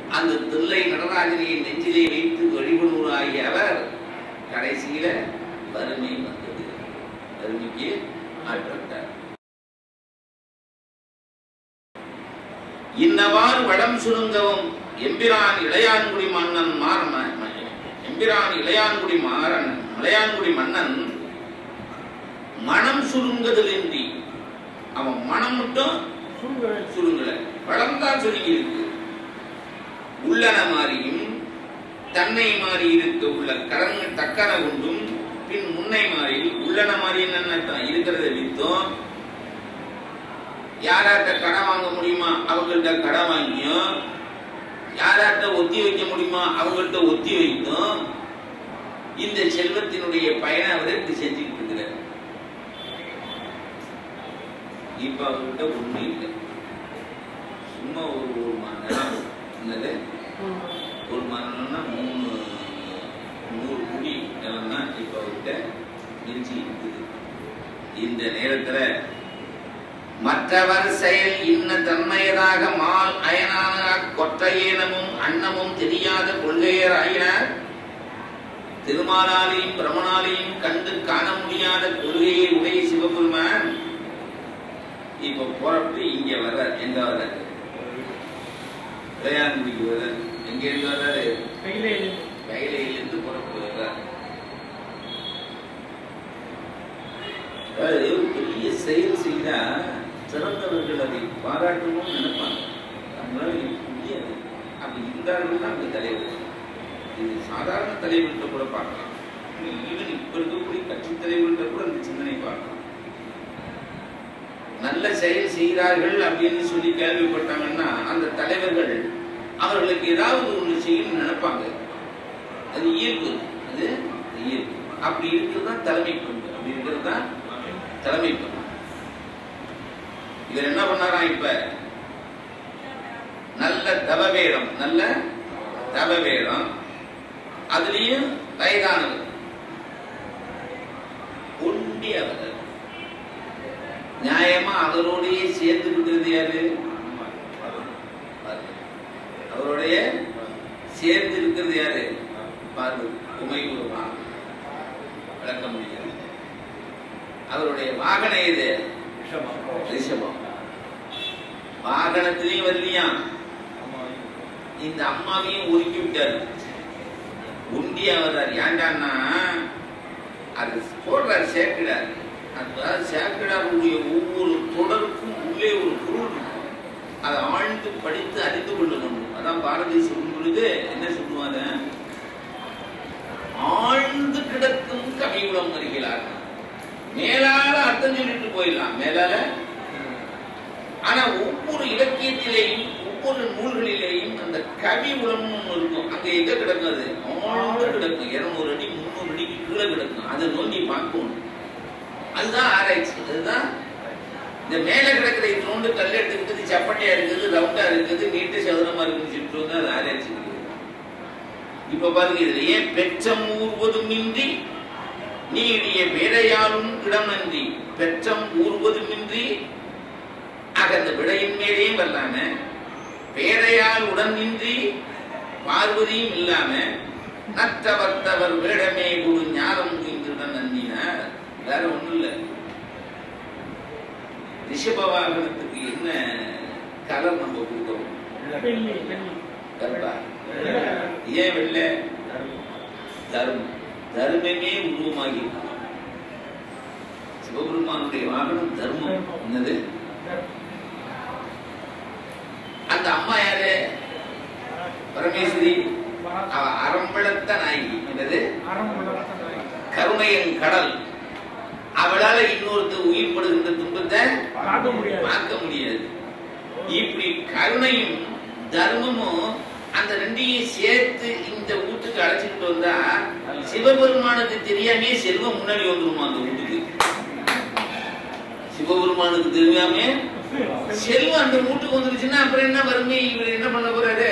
அந்த தில்லை நடராஜனை நெஞ்சிலே வைத்து வழிபடுவராகிய அவர் கடைசியில வறுமை வந்தது வறுமைக்கு ஆட்பட்டார் இன்னவாறு வடம் சுருங்கவும் எம்பிரான் இளையான்குடி மன்னன் மாறன் எம்பிரான் இளையான்குடி மாறன் இளையான்குடி மன்னன் மனம் சுருங்குதலின்றி அவன் மனம் மட்டும் சுருங்கல வளம் தான் சுருங்கி இருக்கு உள்ளன மாறியும் தன்னை மாறி இருக்க உள்ள கரங்க தக்கன கொண்டும் பின் முன்னை மாறி உள்ளன மாறி என்ன இருக்கிறத வித்தும் யாராட்ட கடன் வாங்க முடியுமா அவங்கள்ட்ட கடன் வாங்கியும் யாராட்ட ஒத்தி வைக்க முடியுமா அவங்கள்ட்ட ஒத்தி வைத்தும் இந்த செல்வத்தினுடைய பயனை அவர் இப்படி செஞ்சுக்கிட்டு இருக்கிறார் இப்ப அவர்கிட்ட ஒண்ணும் இல்லை சும்மா ஒரு ஒரு மணி நேரம் என்னது ஒரு மரணம்னா மூணு நூறு குடி நிலம்னா இப்ப அவர்கிட்ட மிஞ்சி இருக்குது இந்த நேரத்துல மற்றவர் செயல் இன்ன தன்மையதாக மால் அயனான கொற்றையேனமும் அன்னமும் தெரியாத கொள்கையர் ஆயினார் திருமாலாலையும் பிரமணாலையும் கண்டு காண முடியாத கொள்கையை உடைய சிவபெருமான் இப்ப புறப்பட்டு இங்க வர்ற எங்க வர்ற விளையாண்டுக்கு வர்ற எங்க இருந்து வர்றாரு கையிலிருந்து புறப்பட்டு வர்றார் அதாவது ஒரு பெரிய செயல் செய்தா சிறந்தவர்கள் அதை பாராட்டணும்னு நினைப்பாங்க நம்மளால இது முடியாது அப்படி இருந்தார்கள் தான் அந்த தலைவர் இது சாதாரண தலைவர்கிட்ட கூட பார்க்கலாம் ஈவன் இப்ப இருக்கக்கூடிய கட்சி தலைவர்கிட்ட கூட அந்த சிந்தனை பார்க்கலாம் நல்ல செயல் செய்கிறார்கள் அப்படின்னு சொல்லி கேள்விப்பட்டாங்கன்னா அந்த தலைவர்கள் அவர்களுக்கு ஏதாவது ஒன்று செய்யணும்னு நினைப்பாங்க அது இயல்பு அது இயல்பு அப்படி இருக்கிறது தான் தலைமை பண்பு அப்படி இருக்கிறது தான் தலைமை பண்பு இவர் என்ன பண்ணாராம் இப்ப நல்ல தவவேடம் நல்ல தவவேடம் அதுலயும் வயதானவர் ஒண்டி அவர் நியாயமா அவரோடையே சேர்ந்துக்கிட்டது யாரு அவருடைய சேர்ந்து இருக்கிறது யாரு பார்வதி உமை உருவான் விளக்க முடியாது அவருடைய வாகனம் எது ரிஷபம் வாகனத்திலையும் வரலையா இந்த அம்மாவையும் ஒதுக்கி விட்டாரு உண்டியா வர்றாரு ஏண்டான்னா அது போடுறாரு சேர்க்கிறார் அதாவது சேர்க்கிறாருடைய ஒவ்வொரு தொடருக்கும் உள்ளே ஒரு பொருள் இருக்கும் அதை ஆழ்ந்து படித்து அறிந்து கொள்ளணும் அதான் பாரதி சொல்லும் பொழுது என்ன சொல்லுவாங்க ஆழ்ந்து கிடக்கும் கவிகுலம் வருகிறார் மேலால அர்த்தம் சொல்லிட்டு போயிடலாம் மேலால ஆனா ஒவ்வொரு இலக்கியத்திலேயும் ஒவ்வொரு நூல்களிலேயும் அந்த கவி உலகம் ஒண்ணு இருக்கும் அங்க எங்க கிடக்கும் அது ஆழ்ந்து கிடக்கும் இருநூறு அடி முந்நூறு அடிக்கு கீழே கிடக்கும் அதை நோண்டி பார்க்கணும் அதுதான் ஆராய்ச்சி அதுதான் இந்த மேல கிடக்கிற இத்தோண்டு கல் எடுத்துக்கிட்டு சப்பட்டையா இருக்குது ரவுண்டா இருக்குது நீட்டு சதுரமா இருக்குன்னு சொல்லிட்டு வந்து அது ஆராய்ச்சி கிடையாது இப்ப பாருங்க இதுல ஏன் பெற்றம் ஊர்வதும் இன்றி நீடிய வேடையாலும் இடம் நன்றி பெற்றம் ஊர்வதும் இன்றி ஆக அந்த விடையின் மேலேயும் வரலாம பேரையால் உடன் நின்றி பார்வதியும் இல்லாம நற்றவர்த்தவர் வேடமே குழு ஞானம் இன்றுடன் நன்றினார் வேற ஒண்ணும் இல்ல ரிஷப வாகனத்துக்கு என்ன கலர் நம்ம கொடுக்கிறோம் கருப்பா ஏன் வெள்ளை தர்மம் தர்மமே உருவமாகி இருக்கு. சிவபெருமானுடைய வாகனம் தர்மம் என்னது அந்த அம்மா யாரு பரமேஸ்வரி அவ அறம்பளத்த நாயகி என்னது கருணையின் கடல் அவளால இன்னொருத்தர் உயிர்படுகின்ற துன்பத்தை பார்க்க முடியாது இப்படி கருணையும் தர்மமும் அந்த ரெண்டையும் சேர்த்து இந்த வீட்டுக்கு அழைச்சிட்டு வந்தா சிவபெருமானுக்கு தெரியாமே செல்வம் முன்னாடி வந்துருமா அந்த வீட்டுக்கு சிவபெருமானுக்கு தெரியாமே செல்வம் அந்த வீட்டுக்கு வந்துருச்சுன்னா அப்புறம் என்ன வறுமை இவர் என்ன பண்ண போறாரு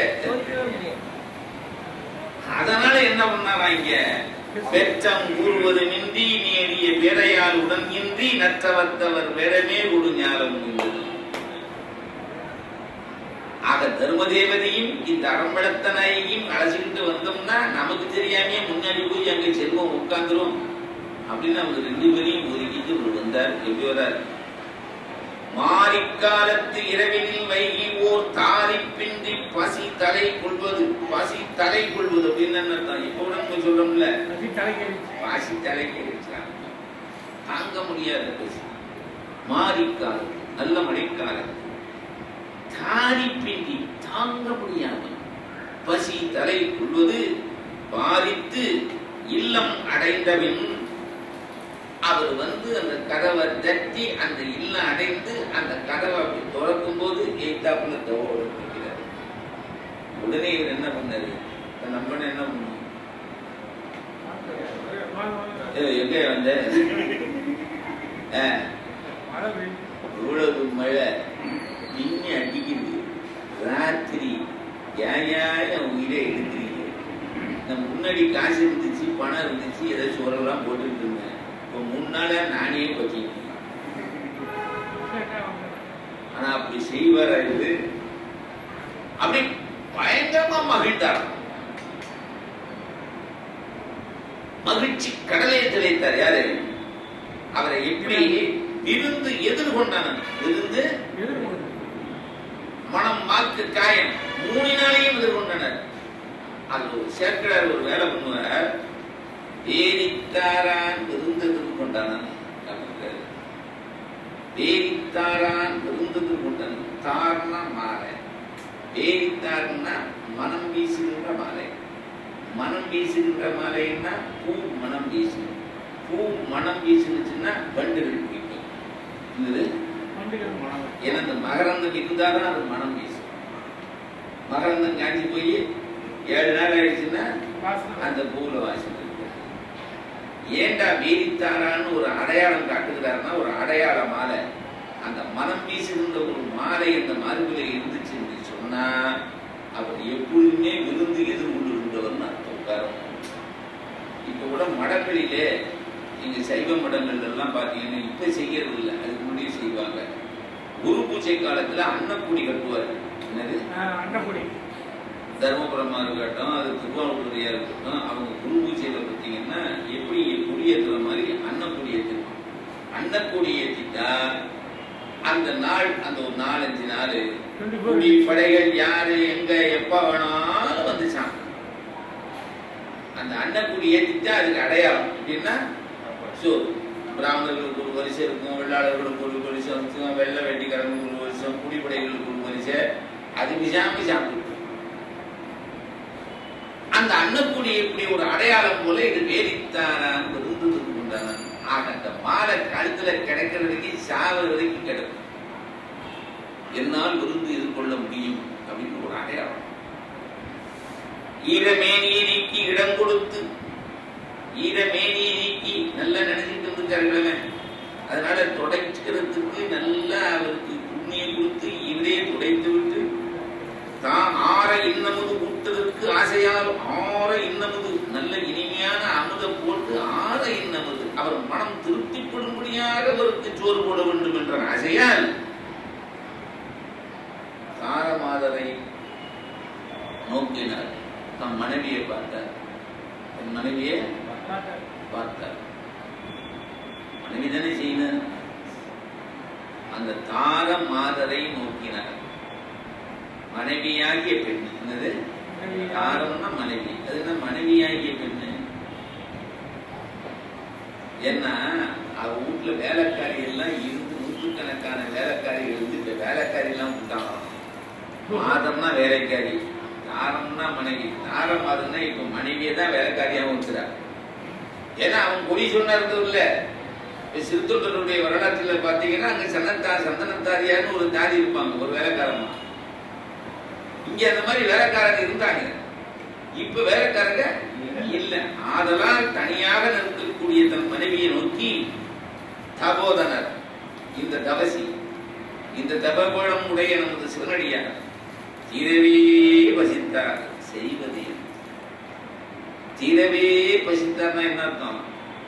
அதனால என்ன பண்ணாரா இங்க பெற்றம் கூறுவது மின்றி நேடிய பேரையால் உடன் இன்றி நற்றவத்தவர் வேடமே ஒரு ஞானம் உள்ளது ஆக தர்ம தேவதையும் இந்த அரம்பளத்த நாயகியும் அழைச்சிக்கிட்டு வந்தோம்னா நமக்கு தெரியாமே முன்னாடி போய் அங்க செல்வம் உட்கார்ந்துரும் அப்படின்னு அவங்க ரெண்டு பேரையும் ஒதுக்கிட்டு இவர் வந்தார் எப்படி வரார் மாரிக்காலத்து இரவினில் வைகி ஓர் தாரி பின்றி பசி தலை கொள்வது பசி தலை கொள்வது அப்படின்னு என்ன அர்த்தம் இப்ப கூட நம்ம சொல்றோம்ல அது தலைக்கு பசி தலைக்கு இருக்கிறாங்க தாங்க முடியாத பசி மாரிக்காலம் நல்ல மழைக்காலம் தாரி பின்றி தாங்க முடியாமல் பசி தலை கொள்வது பாரித்து இல்லம் அடைந்தபின் அவர் வந்து அந்த கதவை தட்டி அந்த இல்லம் அடைந்து அந்த கதவை அப்படி திறக்கும் போது எய்தாப்புல தவோடு இருக்கிறார் உடனே இவர் என்ன பண்ணாரு நம்ம என்ன பண்ணும் ஏய், எங்க வந்த ஆ, மழை பெய்யுது. இவ்வளவு மழை மின்னி அடிக்குது ராத்திரி ஏன் உயிரை எடுக்கிறீங்க நான் முன்னாடி காசு இருந்துச்சு பணம் இருந்துச்சு ஏதாச்சும் உரம்லாம் போட்டுட்டு இருந்தேன் இப்போ முன்னால நானே பச்சிக்கிட்டேன் ஆனா அப்படி செய்வாரா இது அப்படி பயங்கரமா மகிழ்ந்தார் மகிழ்ச்சி கடலை திளைத்தார் யாரு அவரை எப்படி விருந்து எதிர்கொண்டான விருந்து எதிர்கொண்டு. மனம் வாக்கு காயம் மூணினாலையும் எதிர்கொண்டனர் அது ஒரு சேர்க்கிறார் ஒரு வேலை பண்ணுவார் வேரித்தாரான் விருந்து எதிர்கொண்டானான் அப்படிங்கிறாரு. வேரித்தாரான் விருந்து எதிர்கொண்டான் தார்னா மாலை வேரித்தார்னா மனம் வீசுகின்ற மாலை மனம் வீசுகின்ற மாலைன்னா பூ மனம் வீசும் பூ மனம் வீசுனுச்சுன்னா வண்டுகள் பிடிக்கும் இது வண்டிகள் மழை. ஏன்னா இந்த மகரந்தம் இருந்தாதான் அது மனம் வீசும் மகரந்தம் காஞ்சி போய் ஏழு நாள் ஆயிடுச்சுன்னா வாசனை. அந்த பூல வாசனை இருக்கு ஏண்டா வீரித்தாரான்னு ஒரு அடையாளம் காட்டுகிறாருன்னா ஒரு அடையாள மாலை அந்த மனம் வீசுகின்ற ஒரு மாலை அந்த மருவில இருந்துச்சுன்னு சொன்னா அவர் எப்பொழுதுமே விருந்து எதிர்கொண்டிருந்தவர்னு அர்த்தம் காரணம் இப்ப கூட மடங்களிலே நீங்க சைவ மடங்கள் எல்லாம் பாத்தீங்கன்னா இப்ப செய்யறது இல்லை அதுக்கு முன்னாடியே செய்வாங்க குரு பூஜை காலத்துல அன்னக்கூடி கட்டுவார் என்னது ஆ, அன்னப்பொடி. தர்மபுரமா இருக்கட்டும் அது திருவாரூரையா இருக்கட்டும் அவங்க குரு பூஜையில பார்த்தீங்கன்னா எப்படி கொடியேற்றுற மாதிரி அன்னக்கூடி ஏற்றுவாங்க அன்னக்கூடி ஏற்றிட்டா அந்த நாள் அந்த ஒரு நாலஞ்சு நாள் ரெண்டு குடி பேரும் படைகள் யாரு எங்க எப்ப வேணாலும் வந்துச்சான் அந்த அன்னக்குடி ஏத்திட்டா அதுக்கு அடையாளம் அப்படின்னா சோ பிராமணர்களுக்கு ஒரு வரிசை இருக்கும் வெள்ளாளர்களுக்கு ஒரு வரிசை இருக்கும் வெள்ளை வெட்டிக்காரங்களுக்கு ஒரு வருஷம் குடிப்படைகளுக்கு ஒரு வரிசை அது விசாமி சாப்பிட்டு அந்த அன்னக்குடி இப்படி ஒரு அடையாளம் போல இது வேதித்தாரான் இருந்ததுக்கு உண்டான ஆக அந்த மாலை கழுத்துல கிடைக்கிறதுக்கு சாவது வரைக்கும் கிடைக்கும் என்னால் விருந்து எதிர்கொள்ள முடியும் அப்படின்னு ஒரு அடையாளம் ஈரமேனியை நீக்கி இடம் கொடுத்து ஈரமேனியை நீக்கி நல்லா நினைச்சிட்டு இருந்திருக்காருங்களே அதனால துடைக்கிறதுக்கு நல்லா அவருக்கு புண்ணியம் கொடுத்து இவரே துடைத்து விட்டு தான் ஆற இன்னமுது ஊட்டதற்கு ஆசையால் ஆற இன்னமுது நல்ல இனிமையான அமுதம் போட்டு ஆற இன்னமுது அவர் மனம் திருப்திப்படும்படியாக அவருக்கு சோறு போட வேண்டும் என்ற ஆசையால் தாரமாதரை நோக்கினார் தம் மனைவியை பார்த்தார் தன் மனைவியை பார்த்தார் மனைவி தானே செய்யினார் அந்த தார மாதரை நோக்கினார் மனைவியாகிய பெண் என்னது தாரம்னா மனைவி அது என்ன மனைவியாகிய பெண்ணு ஏன்னா அவ வீட்டுல வேலைக்காரி எல்லாம் இருந்து நூற்றுக்கணக்கான வேலைக்காரி இருந்து இப்ப வேலைக்காரி எல்லாம் விட்டாங்க மாதம்னா வேலைக்காரி தாரம்னா மனைவி தாரம் மாதம்னா இப்ப மனைவியே தான் வேலைக்காரியாகவும் இருக்கிறார் ஏன்னா அவன் பொய் சொன்னா இல்ல இப்ப சிறுத்தொண்டருடைய வரலாற்றுல பாத்தீங்கன்னா அங்க சந்தனத்தா சந்தனத்தாரியான்னு ஒரு தாரி இருப்பாங்க ஒரு வேலைக்காரமா இங்க அந்த மாதிரி வேலைக்காரங்க இருந்தாங்க இப்ப வேலைக்காரங்க இல்ல ஆதலால் தனியாக நிற்கக்கூடிய தன் மனைவியை நோக்கி தபோதனர் இந்த தவசி இந்த தபகுணம் உடைய நமது சிவனடியார் தீரவே பசித்தார் செய்வது என்ன? தீரவே பசித்தார்னா என்ன அர்த்தம்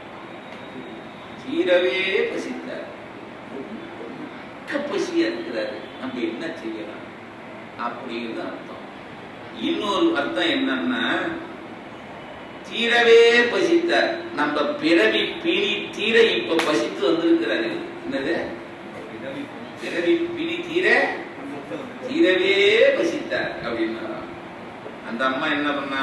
தீரவே பசித்தார் ரொம்ப பசியா இருக்கிறாரு நம்ம என்ன செய்யலாம் அப்படிங்கிறது அர்த்தம் இன்னொரு அர்த்தம் என்னன்னா தீரவே பசித்தார் நம்ம பிறவி பிணி தீர இப்ப பசித்து வந்திருக்கிறாரு என்னது பிறவி பிணி தீர தீரவே பசித்தார் அப்படின்னா அந்த அம்மா என்ன பண்ணா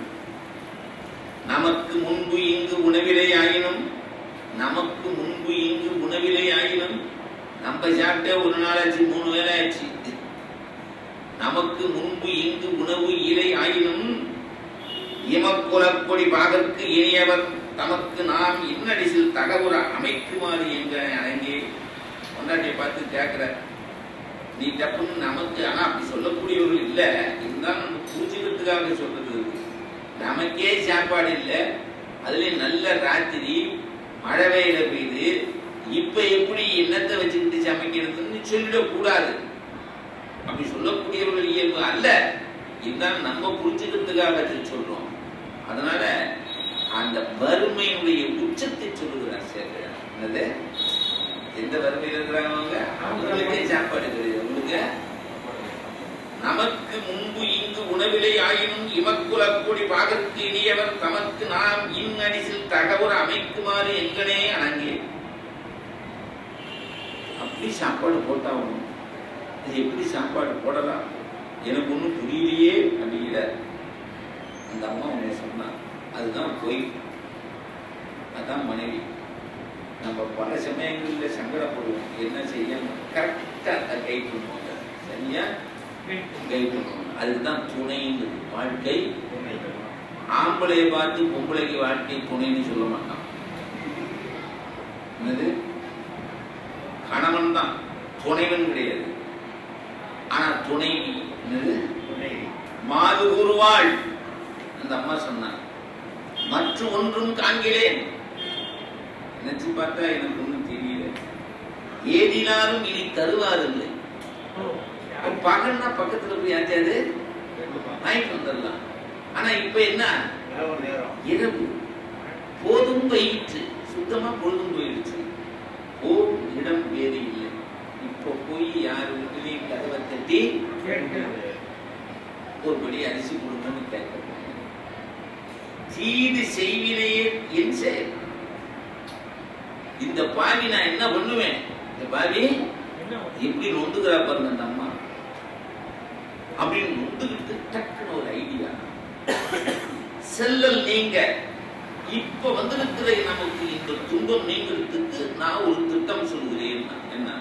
நமக்கு முன்பு இங்கு உணவிலை ஆயினும் நமக்கு முன்பு இங்கு உணவிலை ஆயினும் நம்ம சாப்பிட்டே ஒரு நாளாச்சு மூணு வேளை ஆச்சு நமக்கு முன்பு இங்கு உணவு இலை ஆயினும் இமக்குலப்பொடி பாகற்கு இனியவர் தமக்கு நாம் இன்னடிசில் தகவுற அமைக்குமாறு எங்க அடங்கி பொண்டாட்டியை பார்த்து கேட்கிற நீ தப்புன்னு நமக்கு ஆனா அப்படி சொல்லக்கூடியவர்கள் இல்ல இருந்தாலும் நம்ம புரிஞ்சுக்கிறதுக்காக சொல்றது இது. நமக்கே சாப்பாடு இல்ல அதுல நல்ல ராத்திரி மழை வெயில பெய்யுது இப்ப எப்படி என்னத்தை வச்சுக்கிட்டு சமைக்கிறதுன்னு சொல்லிடக்கூடாது அப்படி சொல்லக்கூடியவர்கள் இயல்பு அல்ல இதுதான் நம்ம புரிஞ்சுக்கிறதுக்காக இதை சொல்றோம் அதனால அந்த வறுமையினுடைய உச்சத்தை சொல்லுகிறார் சேர்க்கிறார் என்னது எந்த வறுமையில் இருக்கிறாங்க அவங்க அவங்களுக்கே சாப்பாடு கிடையாது உங்களுக்கு நமக்கு முன்பு இங்கு உணவிலை ஆயினும் இமக்குல கூடி பாகற்கு இனியவர் தமக்கு நாம் இன்னடிசில் தகவல் அமைக்குமாறு எங்கனே அணங்கே அப்படி சாப்பாடு போட்டாகணும் இது எப்படி சாப்பாடு போடலாம் எனக்கு ஒன்றும் புரியலையே அப்படிங்கிற அந்த அம்மா ஒன்று சொன்னா அதுதான் பொய் அதான் மனைவி நம்ம பல சமயங்களில் சங்கடப்படுவோம் என்ன செய்ய கரெக்டாக அதை கை பண்ணுவாங்க சரியா கை பண்ணுவாங்க அதுதான் துணைங்கிறது வாழ்க்கை ஆம்பளையை பார்த்து பொம்பளைக்கு வாழ்க்கை துணைன்னு சொல்ல மாட்டான் என்னது கணவன் தான் துணைவன் கிடையாது ஆனா துணைவி என்னது மாது கூறுவாள் அந்த அம்மா சொன்னார் மற்ற ஒன்றும் காண்கிறேன் நினைச்சு பார்த்தா எனக்கு ஒன்றும் தெரியல ஏதினாலும் இனி தருவாருல்லை பகல்னா பக்கத்துல போய் யாச்சாது வாங்கிட்டு வந்துடலாம் ஆனா இப்ப என்ன இரவு போதும் போயிடுச்சு சுத்தமா பொழுதும் போயிடுச்சு போகும் இடம் வேறு இல்லை இப்போ போய் யார் வீட்டிலையும் கதவை தட்டி ஒரு படி அரிசி கொடுங்கன்னு கேட்க போறேன். தீது செய்வினையே என் செயல் இந்த பாவி நான் என்ன பண்ணுவேன் இந்த பாவி எப்படி நொந்துக்கிறா பாருங்க அந்த அம்மா அப்படின்னு நொந்துக்கிட்டு டக்குன்னு ஒரு ஐடியா செல்லல் நீங்க இப்ப வந்திருக்கிற நமக்கு இந்த துன்பம் நீங்கிறதுக்கு நான் ஒரு திட்டம் சொல்கிறேன் என்ன